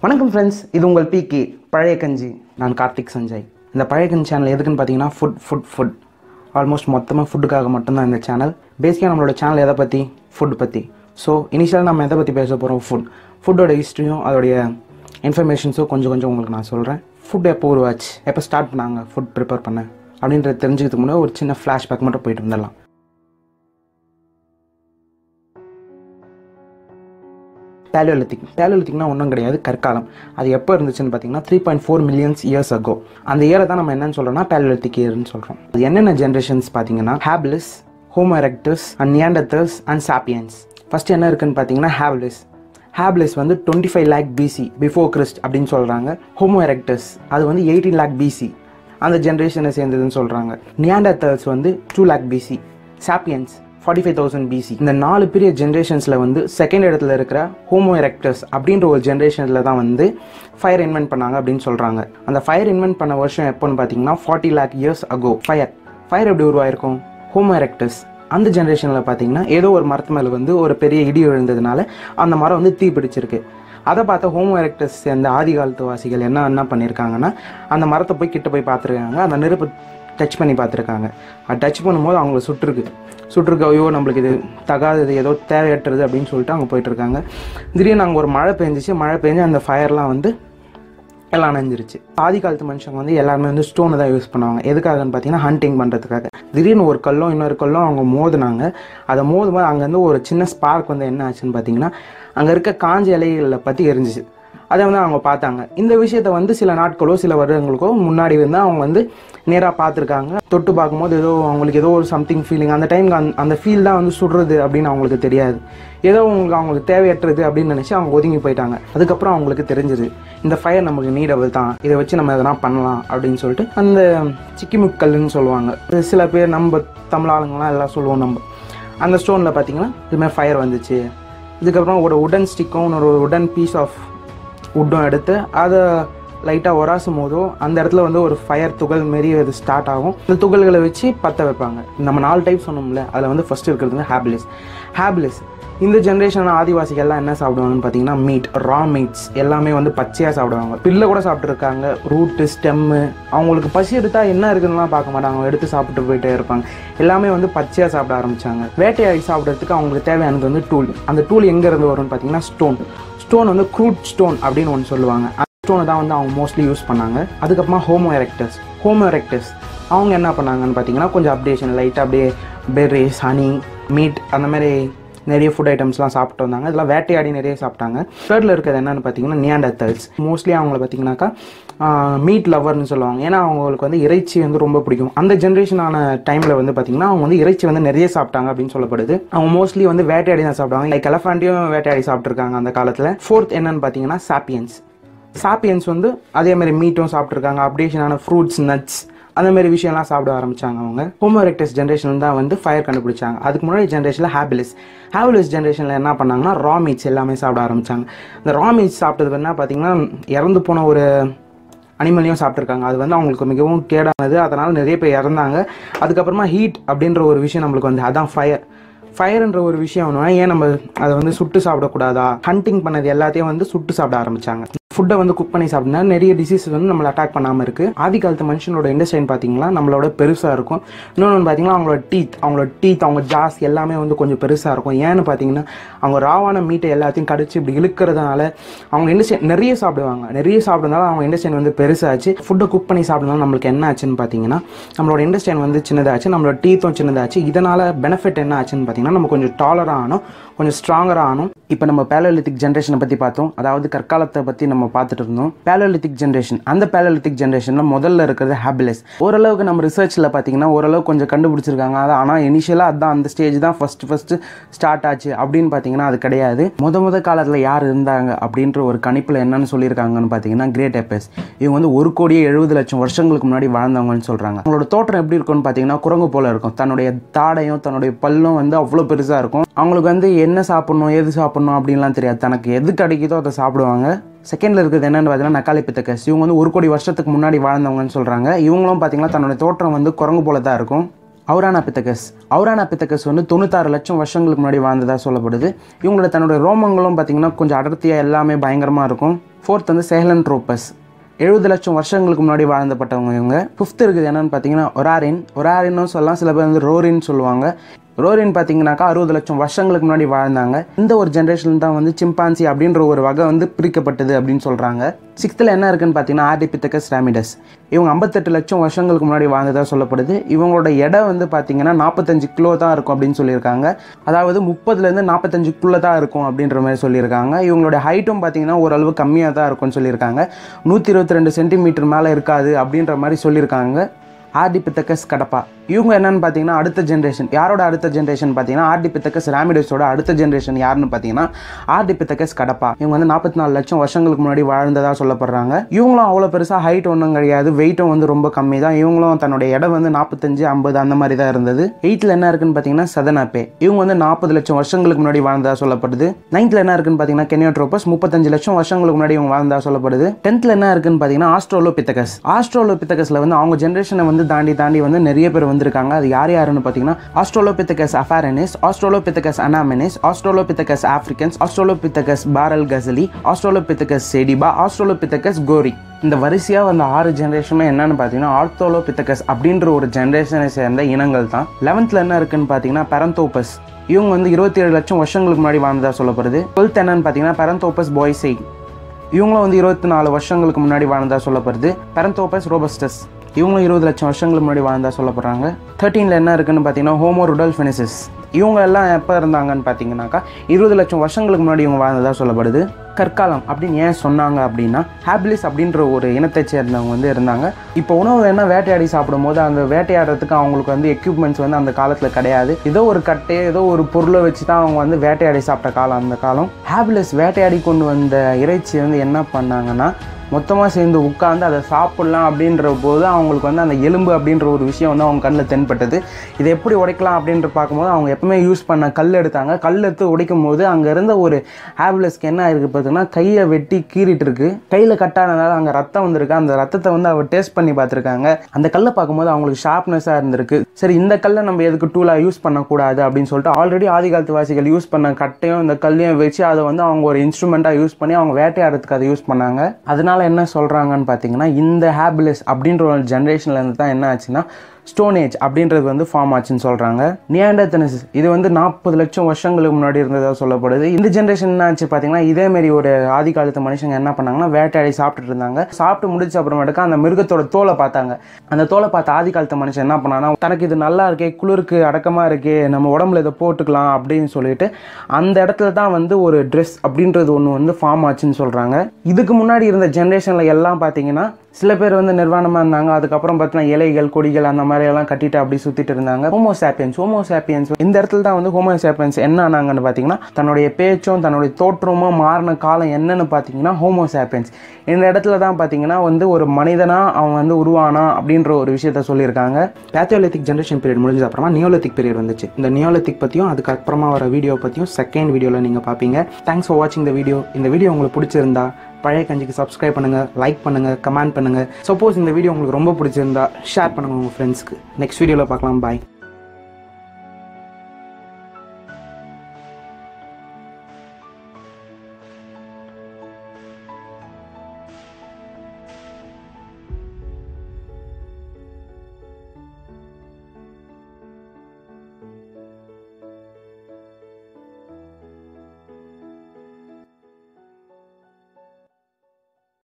வணக்கம் ஃப்ரெண்ட்ஸ் இது உங்கள் பிகே பழைய கஞ்சி நான் கார்த்திக் சஞ்சய் இந்த பழைய கஞ்சி சேனல் எதுக்குன்னு பார்த்தீங்கன்னா ஃபுட் ஃபுட் ஃபுட் ஆல்மோஸ்ட் மொத்தமாக ஃபுட்டுக்காக மட்டும்தான் இந்த சேனல் பேசிக்காக நம்மளோட சேனல் எதை பற்றி ஃபுட் பற்றி ஸோ இனிஷியலாக நம்ம எதை பற்றி பேச போகிறோம் ஃபுட் ஃபுட்டோட ஹிஸ்ட்ரியும் அதோடைய இன்ஃபர்மேஷன்ஸும் கொஞ்சம் கொஞ்சம் உங்களுக்கு நான் சொல்கிறேன் ஃபுட் எப்போ உருவாச்சு எப்போ ஸ்டார்ட் பண்ணாங்க ஃபுட் ப்ரிப்பேர் பண்ண அப்படின்றத தெரிஞ்சுக்கிறதுக்கு முன்னாடி ஒரு சின்ன ஃப்ளாஷ்பேக் மட்டும் போயிட்டு வந்துடலாம் பேலியோலித்திக் பேலியோலித்திக்னா ஒன்றும் கிடையாது கற்காலம் அது எப்போ இருந்துச்சுன்னு பார்த்தீங்கன்னா three point four millions years ago அந்த இயரை தான் நம்ம என்னன்னு சொல்கிறோம்னா பேலியோலித்திக் இயர்னு சொல்கிறோம் அது என்னென்ன ஜென்ரேஷன்ஸ் பார்த்தீங்கன்னா habilis homo erectus and Neanderthals and sapiens first என்ன இருக்குன்னு பார்த்தீங்கன்னா ஹேப்லிஸ் ஹேப்லிஸ் வந்து twenty five lakh BC before Christ அப்படின்னு சொல்கிறாங்க ஹோமோ எரெக்டஸ் அது வந்து எயிட்டீன் லேக் பிசி அந்த ஜென்ரேஷனை சேர்ந்ததுன்னு சொல்கிறாங்க நியாண்டத்தர்ஸ் வந்து two lakh BC sapiens forty five thousand BC இந்த நாலு பெரிய ஜென்ரேஷன்ஸில் வந்து செகண்ட் இடத்துல இருக்கிற ஹோமோ எரெக்டர்ஸ் அப்படின்ற ஒரு ஜென்ரேஷனில் தான் வந்து ஃபயர் இன்வென்ட் பண்ணாங்க அப்படின்னு சொல்கிறாங்க அந்த ஃபயர் இன்வென்ட் பண்ண வருஷம் எப்போன்னு பார்த்தீங்கன்னா forty lakh years ago fire fire எப்படி உருவாயிருக்கும் ஹோமோ எரெக்டர்ஸ் அந்த ஜென்ரேஷனில் பார்த்தீங்கன்னா ஏதோ ஒரு மரத்து மேலே வந்து ஒரு பெரிய இடி விழுந்ததுனால அந்த மரம் வந்து தீ பிடிச்சிருக்கு அதை பார்த்த ஹோமோ எரெக்டர்ஸ் சேர்ந்த ஆதி காலத்து வாசிகள் என்ன என்ன பண்ணியிருக்காங்கன்னா அந்த மரத்தை போய் கிட்ட போய் பார்த்துருக்காங்க அந்த நெருப்பு டச் பண்ணி பார்த்துருக்காங்க அது டச் பண்ணும்போது அவங்கள சுட்டிருக்கு சுட்டிருக்கு ஐயோ நம்மளுக்கு இது தகாதது ஏதோ தேவையற்றது அப்படின்னு சொல்லிட்டு அவங்க போயிட்டுருக்காங்க திடீர்னு அங்கே ஒரு மழை பெஞ்சிச்சு மழை பெஞ்சு அந்த ஃபயர்லாம் வந்து எல்லாம் அணைஞ்சிருச்சு ஆதி காலத்து மனுஷங்க வந்து எல்லாருமே வந்து ஸ்டோனை தான் யூஸ் பண்ணுவாங்க எதுக்காகன்னு பார்த்தீங்கன்னா ஹண்டிங் பண்ணுறதுக்காக திடீர்னு ஒரு கல்லும் இன்னொரு கல்லும் அவங்க மோதுனாங்க அதை மோதும்போது அங்கேருந்து ஒரு சின்ன ஸ்பார்க் வந்து என்ன ஆச்சுன்னு பார்த்தீங்கன்னா அங்கே இருக்க காஞ்ச இலைகளை பற்றி எரிஞ்சிச்சு அதை வந்து அவங்க பார்த்தாங்க இந்த விஷயத்த வந்து சில நாட்களோ சில வருடங்களுக்கோ முன்னாடி வந்து அவங்க வந்து நேராக பார்த்துருக்காங்க தொட்டு பார்க்கும்போது ஏதோ அவங்களுக்கு ஏதோ ஒரு சம்திங் ஃபீலிங் அந்த டைம்க்கு அந்த அந்த ஃபீல் தான் வந்து சுடுறது அப்படின்னு அவங்களுக்கு தெரியாது ஏதோ அவங்களுக்கு அவங்களுக்கு தேவையற்றது அப்படின்னு நினச்சி அவங்க ஒதுங்கி போயிட்டாங்க அதுக்கப்புறம் அவங்களுக்கு தெரிஞ்சது இந்த ஃபயர் நமக்கு நீடபிள் தான் இதை வச்சு நம்ம எதனா பண்ணலாம் அப்படின்னு சொல்லிட்டு அந்த சிக்கிமுக்கல்னு சொல்லுவாங்க இது சில பேர் நம்ம தமிழ் ஆளுங்கலாம் எல்லாம் சொல்லுவோம் நம்ம அந்த ஸ்டோனில் பார்த்தீங்கன்னா இதுமாதிரி ஃபயர் வந்துச்சு இதுக்கப்புறம் ஒரு உடன் ஸ்டிக்கும் ஒரு உடன் பீஸ் ஆஃப் உட்டும் எடுத்து அதை லைட்டாக உராசும் போதோ அந்த இடத்துல வந்து ஒரு ஃபயர் துகள் மாரி அது ஸ்டார்ட் ஆகும் இந்த துகள்களை வச்சு பற்ற வைப்பாங்க நம்ம நாலு டைப் சொன்னோம்ல அதில் வந்து ஃபஸ்ட் இருக்கிறது வந்து ஹேபிலிஸ் ஹேபிலிஸ் இந்த ஜென்ரேஷன் ஆதிவாசிகள்லாம் என்ன சாப்பிடுவாங்கன்னு பார்த்தீங்கன்னா மீட் ரா மீட்ஸ் எல்லாமே வந்து பச்சையாக சாப்பிடுவாங்க பில்லை கூட சாப்பிட்ருக்காங்க ரூட்டு ஸ்டெம்மு அவங்களுக்கு பசி எடுத்தால் என்ன இருக்குதுலாம் பார்க்க மாட்டாங்க அவங்க எடுத்து சாப்பிட்டு போயிட்டே இருப்பாங்க எல்லாமே வந்து பச்சையாக சாப்பிட ஆரம்பித்தாங்க வேட்டையாடி சாப்பிட்றதுக்கு அவங்களுக்கு தேவையானது வந்து டூல் அந்த டூல் எங்கேருந்து வரும்னு பார்த்தீங்கன்னா ஸ்டோன் ஸ்டோன் வந்து க்ரூட் ஸ்டோன் அப்படின்னு ஒன்று சொல்லுவாங்க அந்த ஸ்டோனை தான் வந்து அவங்க மோஸ்ட்லி யூஸ் பண்ணாங்க அதுக்கப்புறமா ஹோமோ எரெக்டர்ஸ் ஹோமோ எரெக்டர்ஸ் அவங்க என்ன பண்ணாங்கன்னு பார்த்தீங்கன்னா கொஞ்சம் அப்டேஷன் லைட்டாக அப்படியே பெர்ரிஸ் ஹனி மீட் அந்த மாதிரி நிறைய ஃபுட் ஐட்டம்ஸ்லாம் சாப்பிட்டு வந்தாங்க இதெல்லாம் வேட்டையாடி நிறைய சாப்பிட்டாங்க தேர்டில் இருக்கிறது என்னென்னு பார்த்தீங்கன்னா நியாண்டத்தல்ஸ் மோஸ்ட்லி அவங்கள பார்த்தீங்கன்னாக்கா மீட் லவர்னு சொல்லுவாங்க ஏன்னா அவங்களுக்கு வந்து இறைச்சி வந்து ரொம்ப பிடிக்கும் அந்த ஜென்ரேஷனான டைமில் வந்து பார்த்தீங்கன்னா அவங்க வந்து இறைச்சி வந்து நிறைய சாப்பிட்டாங்க அப்படின்னு சொல்லப்படுது அவங்க மோஸ்ட்லி வந்து வேட்டையாடி தான் சாப்பிடுவாங்க லைக் எலஃபண்ட்டையும் வேட்டையாடி சாப்பிட்ருக்காங்க அந்த காலத்தில் ஃபோர்த் என்னன்னு பார்த்தீங்கன்னா சாப்பியன்ஸ் சாப்பியன்ஸ் வந்து அதே மாதிரி மீட்டும் சாப்பிட்ருக்காங்க அப்டேஷனான ஃப்ரூட்ஸ் நட்ஸ் அந்த மாதிரி விஷயம்லாம் சாப்பிட ஆரம்பிச்சாங்க அவங்க ஹோமோரெக்டஸ் ஜென்ரேஷன் தான் வந்து ஃபயர் கண்டுபிடிச்சாங்க அதுக்கு முன்னாடி ஜென்ரேஷனில் ஹேபிலிஸ் ஹேபிலிஸ் ஜென்ரேஷனில் என்ன பண்ணாங்கன்னா ரா மீட்ஸ் எல்லாமே சாப்பிட ஆரம்பிச்சாங்க இந்த ரா மீட்ஸ் சாப்பிட்டது என்ன பார்த்தீங்கன்னா இறந்து போன ஒரு அனிமலையும் சாப்பிட்ருக்காங்க அது வந்து அவங்களுக்கு மிகவும் கேடானது அதனால் நிறைய பேர் இறந்தாங்க அதுக்கப்புறமா ஹீட் அப்படின்ற ஒரு விஷயம் நம்மளுக்கு வந்து அதான் ஃபயர் ஃபயர்ன்ற ஒரு விஷயம் ஒன்று ஏன் நம்ம அதை வந்து சுட்டு சாப்பிடக்கூடாதா ஹண்டிங் பண்ணது எல்லாத்தையும் வந்து சுட்டு சாப்பிட ஆரம்பிச்சாங்க ஃபுட்டை வந்து குக் பண்ணி சாப்பிட்டா நிறைய டிசீஸ் வந்து நம்மளை அட்டாக் பண்ணாமல் இருக்குது ஆதி காலத்து மனுஷனோட இண்டஸ்ட்ரைன் பார்த்தீங்கன்னா நம்மளோட பெருசாக இருக்கும் இன்னொன்று பார்த்தீங்கன்னா அவங்களோட டீத் அவங்களோட டீத் அவங்க ஜாஸ் எல்லாமே வந்து கொஞ்சம் பெருசாக இருக்கும் ஏன்னு பார்த்தீங்கன்னா அவங்க ராவான மீட்டை எல்லாத்தையும் கடிச்சு இப்படி இழுக்கிறதுனால அவங்க இண்டஸ்ட்ரைன் நிறைய சாப்பிடுவாங்க நிறைய சாப்பிட்றதுனால அவங்க இண்டஸ்ட்ரைன் வந்து பெருசாச்சு ஃபுட்டை குக் பண்ணி சாப்பிட்றதுனால நம்மளுக்கு என்ன ஆச்சுன்னு பார்த்தீங்கன்னா நம்மளோட இண்டஸ்ட்ரைன் வந்து சின்னதாச்சு நம்மளோட டீத்தும் சின்னதாச்சு இதனால் பெனிஃபிட் என்ன ஆச்சுன்னு பார்த்தீங்கன்னா நம்ம கொஞ்சம் டாலராக ஆனோம் கொஞ்சம் ஸ்ட்ராங்கராக ஆனோம் இப்போ நம்ம பேலோலித்திக் ஜென்ரேஷனை பற்றி பார்த்தோம் அதாவது கற்காலத்தை பற்றி நம்ம பார்த்துட்டு இருந்தோம் பேலோலித்திக் ஜென்ரேஷன் அந்த பேலோலித்திக் ஜென்ரேஷனில் முதல்ல இருக்கிறது ஹேபிலஸ் ஓரளவுக்கு நம்ம ரிசர்ச்சில் பார்த்தீங்கன்னா ஓரளவுக்கு கொஞ்சம் கண்டுபிடிச்சிருக்காங்க அது ஆனால் இனிஷியலாக அதுதான் அந்த ஸ்டேஜ் தான் ஃபஸ்ட்டு ஃபஸ்ட்டு ஸ்டார்ட் ஆச்சு அப்படின்னு பார்த்தீங்கன்னா அது கிடையாது முத முத காலத்தில் யார் இருந்தாங்க அப்படின்ற ஒரு கணிப்பில் என்னன்னு சொல்லியிருக்காங்கன்னு பார்த்தீங்கன்னா கிரேட் எப்பஸ் இவங்க வந்து ஒரு கோடியே எழுபது லட்சம் வருஷங்களுக்கு முன்னாடி வாழ்ந்தவங்கன்னு சொல்கிறாங்க அவங்களோட தோற்றம் எப்படி இருக்கும்னு பார்த்தீங்கன்னா குரங்கு போல இருக்கும் தன்னுடைய தாடையும் தன்னுடைய பல்லும் வந்து அவ்வளோ பெருசாக இருக்கும் அவங்களுக்கு வந்து என்ன சாப்பிடணும் எது சாப்பிடணும் அப்படின்லாம் தெரியாது தனக்கு எது கிடைக்குதோ அதை சாப்பிடுவாங்க செகண்டில் இருக்கிறது என்னென்னு பார்த்தீங்கன்னா நக்காலி பித்தக்கஸ் இவங்க வந்து ஒரு கோடி வருஷத்துக்கு முன்னாடி வாழ்ந்தவங்கன்னு சொல்கிறாங்க இவங்களும் பார்த்தீங்கன்னா தன்னுடைய தோற்றம் வந்து குரங்கு போல தான் இருக்கும் அவுரானா பித்தகஸ் அவுரானா பித்தகஸ் வந்து தொண்ணூத்தாறு லட்சம் வருஷங்களுக்கு முன்னாடி வாழ்ந்ததாக சொல்லப்படுது இவங்களோட தன்னோட ரோமங்களும் பார்த்தீங்கன்னா கொஞ்சம் அடர்த்தியாக எல்லாமே பயங்கரமாக இருக்கும் ஃபோர்த் வந்து சேலன்ட்ரோபஸ் எழுபது லட்சம் வருஷங்களுக்கு முன்னாடி வாழ்ந்தப்பட்டவங்க இவங்க ஃபிஃப்த் இருக்குது என்னன்னு பார்த்தீங்கன்னா ஒராரின் ஒராரின்னு சொல்லலாம் சில பேர் வந்து ரோரின்னு சொல்லுவாங்க ரோரின் பார்த்தீங்கன்னாக்கா அறுபது லட்சம் வருஷங்களுக்கு முன்னாடி வாழ்ந்தாங்க இந்த ஒரு ஜென்ரேஷன் தான் வந்து சிம்பான்சி அப்படின்ற ஒரு வகை வந்து பிரிக்கப்பட்டது அப்படின்னு சொல்கிறாங்க சிக்ஸ்த்தில் என்ன இருக்குன்னு பார்த்தீங்கன்னா ஆர்டிபித்தகஸ் ராமிடஸ் இவங்க ஐம்பத்தெட்டு லட்சம் வருஷங்களுக்கு முன்னாடி வாழ்ந்ததாக சொல்லப்படுது இவங்களோட எடை வந்து பார்த்தீங்கன்னா நாற்பத்தஞ்சு கிலோ தான் இருக்கும் அப்படின்னு சொல்லியிருக்காங்க அதாவது முப்பதுலேருந்து நாற்பத்தஞ்சுக்குள்ளே தான் இருக்கும் அப்படின்ற மாதிரி சொல்லியிருக்காங்க இவங்களோட ஹைட்டும் பார்த்தீங்கன்னா ஓரளவு கம்மியாக தான் இருக்கும்னு சொல்லியிருக்காங்க நூற்றி இருபத்தி ரெண்டு சென்டிமீட்டர் மேலே இருக்காது அப்படின்ற மாதிரி சொல்லியிருக்காங்க ஆர்டிபித்தக்கஸ் கடப்பா இவங்க என்னன்னு பார்த்தீங்கன்னா அடுத்த ஜென்ரேஷன் யாரோட அடுத்த ஜென்ரேஷன் பார்த்தீங்கன்னா ஆர்டிபித்தக்கஸ் ராமிடஸோட அடுத்த ஜென்ரேஷன் யாருன்னு பார்த்தீங்கன்னா ஆர்டிபித்தக்கஸ் கடப்பா இவங்க வந்து நாற்பத்தி நாலு லட்சம் வருஷங்களுக்கு முன்னாடி வாழ்ந்ததாக சொல்லப்படுறாங்க இவங்களும் அவ்வளோ பெருசாக ஹைட் ஒன்றும் கிடையாது வெயிட்டும் வந்து ரொம்ப கம்மி தான் இவங்களும் தன்னுடைய இடம் வந்து நாற்பத்தஞ்சு ஐம்பது அந்த மாதிரி தான் இருந்தது எயித்தில் என்ன இருக்குன்னு பார்த்தீங்கன்னா சதனாப்பே இவங்க வந்து நாற்பது லட்சம் வருஷங்களுக்கு முன்னாடி வாழ்ந்ததாக சொல்லப்படுது நைன்த்தில் என்ன இருக்குன்னு பார்த்தீங்கன்னா கெனியோட்ரோபஸ் முப்பத்தஞ்சு லட்சம் வருஷங்களுக்கு முன்னாடி இவங்க வாழ்ந்ததாக சொல்லப்படுது டென்த்தில் என்ன இருக்குன்னு பார்த்தீங்கன்னா ஆஸ்ட்ரோலோபித்தகஸ் ஆஸ்ட்ரோலோபித்தகஸில் வந்து அவங்க ஜென்ரேஷனை வந்து தாண்டி தாண்டி வந்து நிறைய பேர் வந்திருக்காங்க அது யார் யாருன்னு பார்த்தீங்கன்னா ஆஸ்ட்ரோலோபித்தகஸ் அஃபாரனிஸ் ஆஸ்ட்ரோலோபித்தகஸ் அனாமினிஸ் ஆஸ்ட்ரோலோபித்தகஸ் ஆஃப்ரிக்கன்ஸ் ஆஸ்ட்ரோலோபித்தகஸ் பாரல் கசலி ஆஸ்ட்ரோலோபித்தகஸ் செடிபா ஆஸ்ட்ரோலோபித்தகஸ் கோரி இந்த வரிசையாக வந்த ஆறு ஜென்ரேஷனுமே என்னன்னு பார்த்தீங்கன்னா ஆர்த்தோலோபித்தகஸ் அப்படின்ற ஒரு ஜென்ரேஷனை சேர்ந்த இனங்கள் தான் லெவன்த்தில் என்ன இருக்குன்னு பார்த்தீங்கன்னா பெரந்தோபஸ் இவங்க வந்து இருபத்தி ஏழு லட்சம் வருஷங்களுக்கு முன்னாடி வாழ்ந்ததா சொல்லப்படுது டுவெல்த் என்னன்னு பார்த்தீங்கன்னா பெரந்தோபஸ் பாய்ஸை இவங்களும் வந்து இருபத்தி நாலு வருஷங்களுக்கு முன்னாடி வாழ்ந்ததா சொல்லப்படுது பெரந்தோபஸ் ரோபஸ்டஸ் இவங்களும் இருபது லட்சம் வருஷங்களுக்கு முன்னாடி வாழ்ந்தா சொல்லப்படுறாங்க தேர்ட்டீனில் என்ன இருக்குன்னு பார்த்தீங்கன்னா ஹோமோ ருடல் ஃபெனிசிஸ் இவங்க எல்லாம் எப்போ இருந்தாங்கன்னு பார்த்தீங்கன்னாக்கா இருபது லட்சம் வருஷங்களுக்கு முன்னாடி இவங்க வாழ்ந்ததாக சொல்லப்படுது கற்காலம் அப்படின்னு ஏன் சொன்னாங்க அப்படின்னா ஹேபிலிஸ் அப்படின்ற ஒரு இனத்தை சேர்ந்தவங்க வந்து இருந்தாங்க இப்போ உணவு வேணால் வேட்டையாடி சாப்பிடும்போது அந்த வேட்டையாடுறதுக்கு அவங்களுக்கு வந்து எக்யூப்மெண்ட்ஸ் வந்து அந்த காலத்தில் கிடையாது ஏதோ ஒரு கட்டையோ ஏதோ ஒரு பொருளை வச்சு தான் அவங்க வந்து வேட்டையாடி சாப்பிட்ட காலம் அந்த காலம் ஹேபிலிஸ் வேட்டையாடி கொண்டு வந்த இறைச்சி வந்து என்ன பண்ணாங்கன்னா மொத்தமாக சேர்ந்து உட்காந்து அதை சாப்பிட்லாம் அப்படின்ற போது அவங்களுக்கு வந்து அந்த எலும்பு அப்படின்ற ஒரு விஷயம் வந்து அவங்க கண்ணில் தென்பட்டது இதை எப்படி உடைக்கலாம் அப்படின்ற பார்க்கும்போது அவங்க எப்பவுமே யூஸ் பண்ண கல் எடுத்தாங்க கல் எடுத்து உடைக்கும் போது அங்கே இருந்த ஒரு ஹேபிலஸ்க்கு என்ன ஆயிருக்கு பார்த்தீங்கன்னா கையை வெட்டி கீறிட்டு இருக்கு கையில் கட்டானதால அங்கே ரத்தம் வந்திருக்கு அந்த ரத்தத்தை வந்து அவர் டேஸ்ட் பண்ணி பார்த்துருக்காங்க அந்த கல்லை பார்க்கும்போது அவங்களுக்கு ஷார்ப்னஸாக இருந்திருக்கு சரி இந்த கல்லை நம்ம எதுக்கு டூலாக யூஸ் பண்ணக்கூடாது அப்படின்னு சொல்லிட்டு ஆல்ரெடி ஆதிகாலத்து வாசிகள் யூஸ் பண்ண கட்டையும் இந்த கல்லையும் வச்சு அதை வந்து அவங்க ஒரு இன்ஸ்ட்ருமெண்ட்டாக யூஸ் பண்ணி அவங்க வேட்டையாடுறதுக்கு அதை யூஸ் பண்ணாங்க அதனால என்ன சொல்கிறாங்கன்னு பார்த்தீங்கன்னா இந்த ஹேபிலிஸ் அப்படின்ற ஒரு ஜென்ரேஷன்ல இருந்து தான் என்ன ஆச்சுன்னா ஸ்டோன் ஏஜ் அப்படின்றது வந்து ஃபார்ம் ஆச்சுன்னு சொல்கிறாங்க நியாண்டத்தனசிஸ் இது வந்து நாற்பது லட்சம் வருஷங்களுக்கு முன்னாடி இருந்ததாக சொல்லப்படுது இந்த ஜென்ரேஷன் என்ன ஆச்சு பார்த்தீங்கன்னா இதேமாரி ஒரு ஆதி காலத்து மனுஷங்க என்ன பண்ணாங்கன்னா வேட்டையாடி சாப்பிட்டுட்டு இருந்தாங்க சாப்பிட்டு முடிச்ச அப்புறமேட்டுக்கு அந்த மிருகத்தோட தோலை பார்த்தாங்க அந்த தோலை பார்த்த ஆதி காலத்து மனுஷன் என்ன பண்ணான்னா தனக்கு இது நல்லா இருக்கே குளிருக்கு அடக்கமாக இருக்கே நம்ம உடம்புல இதை போட்டுக்கலாம் அப்படின்னு சொல்லிட்டு அந்த இடத்துல தான் வந்து ஒரு ட்ரெஸ் அப்படின்றது ஒன்று வந்து ஃபார்ம் ஆச்சுன்னு சொல்கிறாங்க இதுக்கு முன்னாடி இருந்த ஜென்ரேஷனில் எல்லாம் பார்த்தீங்கன்னா சில பேர் வந்து நிர்வாணமாக இருந்தாங்க அதுக்கப்புறம் பார்த்தீங்கன்னா இலைகள் கொடிகள் அந்த மாதிரி எல்லாம் கட்டிட்டு அப்படி சுற்றிட்டு இருந்தாங்க ஹோமோ சாப்பியன்ஸ் ஹோமோ சாப்பியன்ஸ் இந்த இடத்துல தான் வந்து ஹோமோ சாப்பியன்ஸ் என்ன ஆனாங்கன்னு பார்த்தீங்கன்னா தன்னுடைய பேச்சும் தன்னுடைய தோற்றமும் மாறின காலம் என்னன்னு பார்த்தீங்கன்னா ஹோமோ சாப்பியன்ஸ் இந்த இடத்துல தான் பார்த்தீங்கன்னா வந்து ஒரு மனிதனாக அவன் வந்து உருவானா அப்படின்ற ஒரு விஷயத்த சொல்லியிருக்காங்க பேத்தியோலித்திக் ஜென்ரேஷன் பீரியட் முடிஞ்ச அப்புறமா நியோலித்திக் பீரியட் வந்துச்சு இந்த நியோலித்திக் பற்றியும் அதுக்கப்புறமா வர வீடியோ பற்றியும் செகண்ட் வீடியோவில் நீங்கள் பார்ப்பீங்க தேங்க்ஸ் ஃபார் வாட்சிங் இந்த வீடியோ இந்த வீடியோ உங்களுக்கு பிடிச்சிருந்தா பழைய கஞ்சிக்கு சப்ஸ்கிரைப் பண்ணுங்கள் லைக் பண்ணுங்கள் கமெண்ட் பண்ணுங்கள் சப்போஸ் இந்த வீடியோ உங்களுக்கு ரொம்ப பிடிச்சிருந்தா ஷேர் பண்ணுங்கள் உங்கள் ஃப்ரெண்ட்ஸ்க்கு நெக்ஸ்ட் வீடியோவில் பார்க்கலாம் பாய்